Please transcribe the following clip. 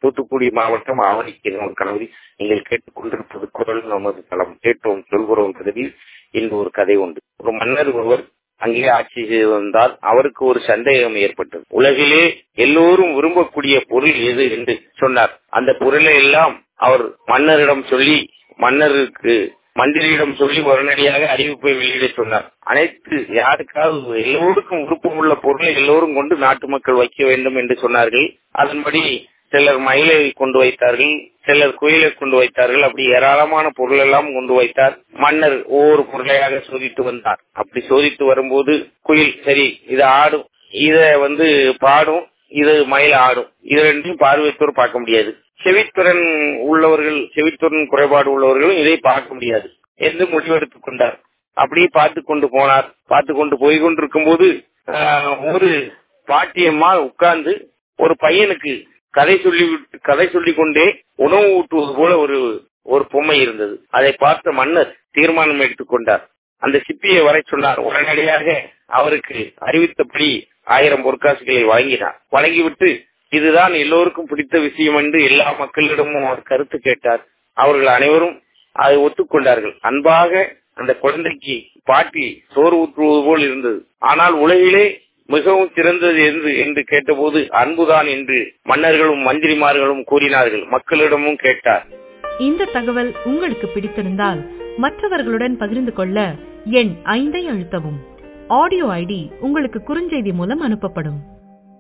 தூத்துக்குடி மாவட்டம் ஆவணிக்கு கணவரி நீங்கள் கேட்டுக்கொண்டிருப்பது குரல் நமது தளம் கேட்டோம் சொல்கிறோம் கதவில் இன்று ஒரு கதை உண்டு ஒரு மன்னர் ஒருவர் அங்கே ஆட்சி செய்து வந்தால் அவருக்கு ஒரு சந்தேகம் ஏற்பட்டது உலகிலே எல்லோரும் விரும்பக்கூடிய பொருள் எது என்று சொன்னார் அந்த பொருளை எல்லாம் அவர் மன்னரிடம் சொல்லி மன்னருக்கு மந்திரியிடம் சொல்லி உடனடியாக அறிவிப்பை வெளியிட சொன்னார் அனைத்து யாருக்காவது எல்லோருக்கும் விருப்பம் உள்ள பொருளை எல்லோரும் கொண்டு நாட்டு மக்கள் வைக்க வேண்டும் என்று சொன்னார்கள் அதன்படி சிலர் மயிலை கொண்டு வைத்தார்கள் சிலர் குயிலை கொண்டு வைத்தார்கள் அப்படி ஏராளமான பொருள் எல்லாம் கொண்டு வைத்தார் மன்னர் ஒவ்வொரு பொருளையாக சோதித்து வந்தார் அப்படி சோதித்து வரும்போது குயில் சரி இது ஆடும் இத வந்து பாடும் இது மயில் ஆடும் இது ரெண்டையும் பார்வையத்தோர் பார்க்க முடியாது செவித்திறன் உள்ளவர்கள் செவித்திறன் குறைபாடு உள்ளவர்களும் இதை பார்க்க முடியாது என்று முடிவெடுத்துக் கொண்டார் அப்படியே பார்த்து கொண்டு போனார் பார்த்து கொண்டு போய் கொண்டிருக்கும் போது ஒரு பாட்டியம்மா உட்கார்ந்து ஒரு பையனுக்கு கதை சொல்லி கதை சொல்லிக் கொண்டே உணவு ஊட்டுவது போல ஒரு ஒரு பொம்மை இருந்தது அதை பார்த்த மன்னர் தீர்மானம் எடுத்துக்கொண்டார் அந்த சிப்பியை வரை சொன்னார் உடனடியாக அவருக்கு அறிவித்தபடி ஆயிரம் பொற்காசுகளை வழங்கினார் வழங்கிவிட்டு இதுதான் எல்லோருக்கும் பிடித்த விஷயம் என்று எல்லா மக்களிடமும் அவர் கருத்து கேட்டார் அவர்கள் அனைவரும் அதை ஒத்துக்கொண்டார்கள் அன்பாக அந்த குழந்தைக்கு பாட்டி சோறு ஊற்றுவது போல் இருந்தது ஆனால் உலகிலே மிகவும் சிறந்தது என்று என்று கேட்டபோது அன்புதான் என்று மன்னர்களும் மந்திரிமார்களும் கூறினார்கள் மக்களிடமும் கேட்டார் இந்த தகவல் உங்களுக்கு பிடித்திருந்தால் மற்றவர்களுடன் பகிர்ந்து கொள்ள எண் ஐந்தை அழுத்தவும் ஆடியோ ஐடி உங்களுக்கு குறுஞ்செய்தி மூலம் அனுப்பப்படும்